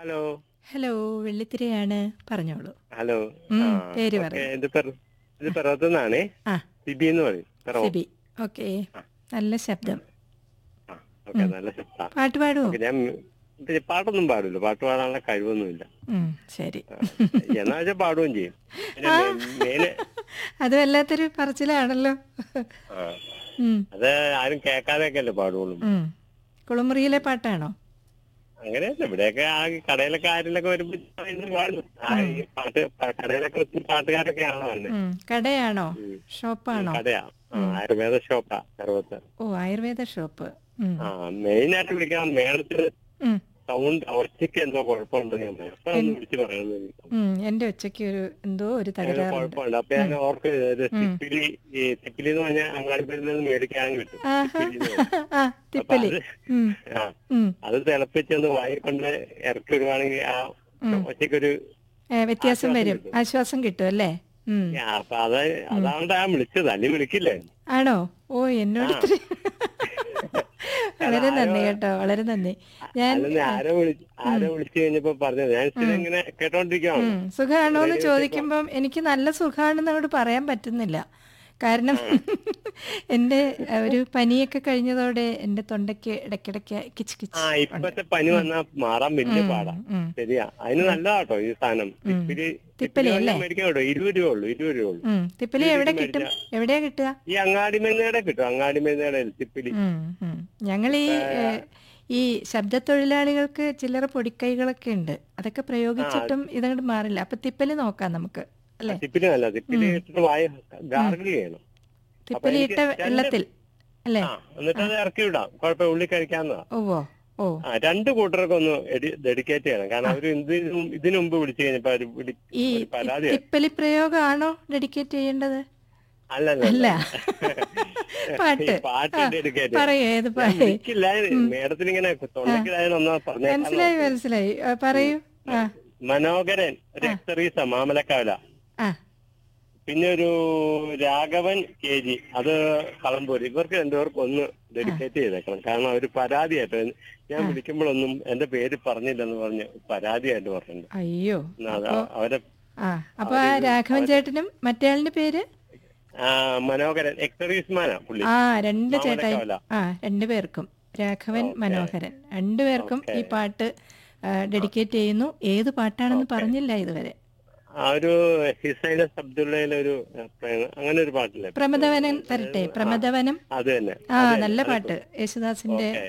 Hello hello വെള്ളിത്തിരയാണ് പറഞ്ഞോളൂ hello ഉം, ആ, പേര് ഓക്കേ, പറയൂ. ഇത് പെറ- ഇത് പിറവത്തുനിന്നാണേ ആ സിബി എന്ന് പറയും പിറവം സിബി ഓക്കെ നല്ല ശബ്ദം ആ ഓക്കെ നല്ല ശബ്ദാ പാട്ട് പാടുവോ ഓക്കെ ഞാൻ ഇത് പാട്ടൊന്നും പാടില്ല പാട്ട് പാടാനുള്ള കഴിവൊന്നുമില്ല ഉം, ശരി എന്നാ വെച്ചാൽ പാടുകയും ചെയ്യും പിന്നെ മെ- മെയിന് അത് വല്ലാത്തൊരു പറച്ചിലാണല്ലോ ആ ഉം, അത് ആരും കേൾക്കാതെയൊക്കെ അല്ലേ പാടുള്ളൂ ഉം. കുളിമുറിയിലെ പാട്ടാണോ അങ്ങനെയല്ല ഇവിടെയൊക്കെ ആ കടയിലൊക്കെ ആരെങ്കിലൊക്കെ വരുമ്പോ ഇരുന്ന് പാടും ആ, ഈ പാട്ട് പ- കടയിലൊക്കെ ഒത്തിരി പാട്ടുകാരൊക്കെയാണോ വന്നെ ഉം, കടയാണോ ഷോപ്പാണോ കടയാ ആ, ആയുർവേദ ഷോപ്പാ പിറവത്ത് ഓ ആയുർവേദ ഷോപ്പ് ഉം, ആ മെയിൻ ആയിട്ട് വിളിക്കാൻ മേളത്തിന് ഉം, സൗണ്ട് ഒച്ചയ്ക്ക് എന്തോ കുഴപ്പമുണ്ടെന്ന് ഞാൻ പറഞ്ഞു അപ്പൊ ഒന്ന് വിളിച്ച് പറയുന്നത് ഉം. എന്റെ ഉച്ചയ്ക്ക് ഒരു എന്തോ ഒരു അങ്ങനെ തകരാറുണ്ട് കുഴപ്പമുണ്ട് അപ്പൊ ഞാൻ ഓർക്ക് തിപ്പിലി ഈ തിപ്പിലി എന്ന് പറഞ്ഞാൽ അങ്ങാടിപ്പുറത്തിൽ നിന്ന് മേടിക്കാൻ കിട്ടും ആഹാ. തിപ്പിലി എന്ന് പറയും. ആ അപ്പൊ തിപ്പലി അത് ഉം, ആ ഉം. അത് തിളപ്പിച്ചൊന്ന് വായി കൊണ്ട് ഇറക്കി വിടുവാണെങ്കിൽ ആ ഒച്ചയ്ക്കൊരു ഏ, വ്യത്യാസം വരും ആശ്വാസം കിട്ടും അല്ലേ ഉം. ആ, അപ്പൊ അത് അതാണ്ട് ഞാൻ വിളിച്ചത് അല്ലെങ്കിൽ വിളിക്കില്ലേ ആണോ ഓ എന്നോട് ഇത്തിരി വളരെ നന്ദി കേട്ടോ വളരെ നന്ദി ഞാൻ അല്ലെന്ന് ആരോ വിളിച്ച് ആരോ വിളിച്ചു കഴിഞ്ഞപ്പോ പറഞ്ഞത് ഞാൻ സ്ഥിരം ഇങ്ങനെ കേട്ടോണ്ടിരിക്കുകയാണ് ഉം, സുഖാണോ എന്ന് ചോദിക്കുമ്പം എനിക്ക് നല്ല സുഖാണെന്ന് അങ്ങോട്ട് പറയാൻ പറ്റുന്നില്ല കാരണം എൻ്റെ അഹ്, ഒരു പനിയൊക്കെ കഴിഞ്ഞതോടെ എൻ്റെ തൊണ്ടയ്ക്ക് ഇടയ്ക്കിടയ്ക്ക് കിച്ച് ആ കിച്ച് ഇപ്പത്തെ പനി വന്നാ മാറാൻ വലിയ പാടാ ഉം. ശരിയാ അതിന് നല്ലതാട്ടോ ഈ സാധനം തിപ്പിലി തിപ്പിലി ഞാൻ മേടിക്കാൻ കേട്ടോ ഇരുപത് രൂപ ഉള്ളു ഇരുപത് രൂപ ഉള്ളു ഉം, തിപ്പലി എവിടെ കിട്ടും എവിടെയാ കിട്ടുക ഈ അങ്ങാടി മരുന്നയുടെ കിട്ടും അങ്ങാടി മരുന്നയുടെ തിപ്പിലി ഉം, ഉം. ഞങ്ങൾ ഈ ഏഹ്, ഈ ശബ്ദത്തൊഴിലാളികൾക്ക് ചില്ലറ പൊടിക്കൈകളൊക്കെ ഉണ്ട് അതൊക്കെ പ്രയോഗിച്ചിട്ടും ഇതങ്ങോട്ട് മാറില്ല അപ്പൊ തിപ്പലി നോക്കാം നമുക്ക് അല്ലെ തിപ്പിലി നല്ല തിപ്പിലി ഇട്ടിട്ട് വായ ഗാർഗിൾ ചെയ്യണം തിപ്പലി ഇട്ട വെള്ളത്തിൽ അല്ലേ ആ എന്നിട്ട് അത് ഇറക്കി വിടാം കുഴപ്പം ഉള്ളി കഴിക്കാവുന്നതാ ഓവോ ഓ ആ രണ്ട് കൂട്ടർക്ക് ഒന്ന് ഡെഡിക്കേറ്റ് ചെയ്യണം കാരണം അവർ ഇതിനു ഇതിനു മുമ്പ് വിളിച്ചു കഴിഞ്ഞപ്പോ അവര് വിളി- ഈ ഒരു പരാതി തിപ്പലി പ്രയോഗമാണോ ഡെഡിക്കേറ്റ് ചെയ്യേണ്ടത് അല്ലല്ല അല്ല പാട്ട് പാട്ട് ആ, ഡെഡിക്കേറ്റ് പറയൂ ഏത് പാ- വിളിക്കില്ല മേഡത്തിന് ഇങ്ങനെ തൊണ്ടയ്ക്കിതായാലും ഒന്നാ പറഞ്ഞേക്കാം മനസ്സിലായി മനസ്സിലായി ആ, പറയൂ ആ മനോഹരൻ ഒരു എക്സറീസ മാമലക്കാവല ആ പിന്നെ ഒരു രാഘവൻ കെ ജി അത് കളമ്പൂർ ഇവർക്ക് രണ്ടുപേർക്കും ഒന്ന് ഡെഡിക്കേറ്റ് ചെയ്തേക്കണം കാരണം അവര് പരാതിയായിട്ട് ഞാൻ വിളിക്കുമ്പോഴൊന്നും എന്റെ പേര് പറഞ്ഞില്ലെന്ന് പറഞ്ഞ് പരാതിയായിട്ട് പറഞ്ഞിട്ടുണ്ട് അയ്യോ എന്നാ അത് അവരെ ആ അപ്പൊ ആ രാഘവൻ ചേട്ടനും മറ്റേയാളിന്റെ പേര് ആ, മനോഹരൻ എക്സറീസ്മാനാ പുള്ളി ആ രണ്ട് ചേട്ടായി മാമലക്കാവല. ആ രണ്ടു പേർക്കും രാഘവൻ മനോഹരൻ രണ്ടുപേർക്കും ഈ പാട്ട് ഡെഡിക്കേറ്റ് ചെയ്യുന്നു ഏത് പാട്ടാണെന്ന് പറഞ്ഞില്ല ഇതുവരെ ആ ഒരു ഹിസൈന അബ്ദുള്ളയിലെ ഒരു ആ, പ്രേമ- അങ്ങനെ ഒരു പാട്ടില്ലേ പ്രമദവനം തരട്ടെ പ്രമദവനം അത് തന്നെ ആ നല്ല പാട്ട് യേശുദാസിന്റെ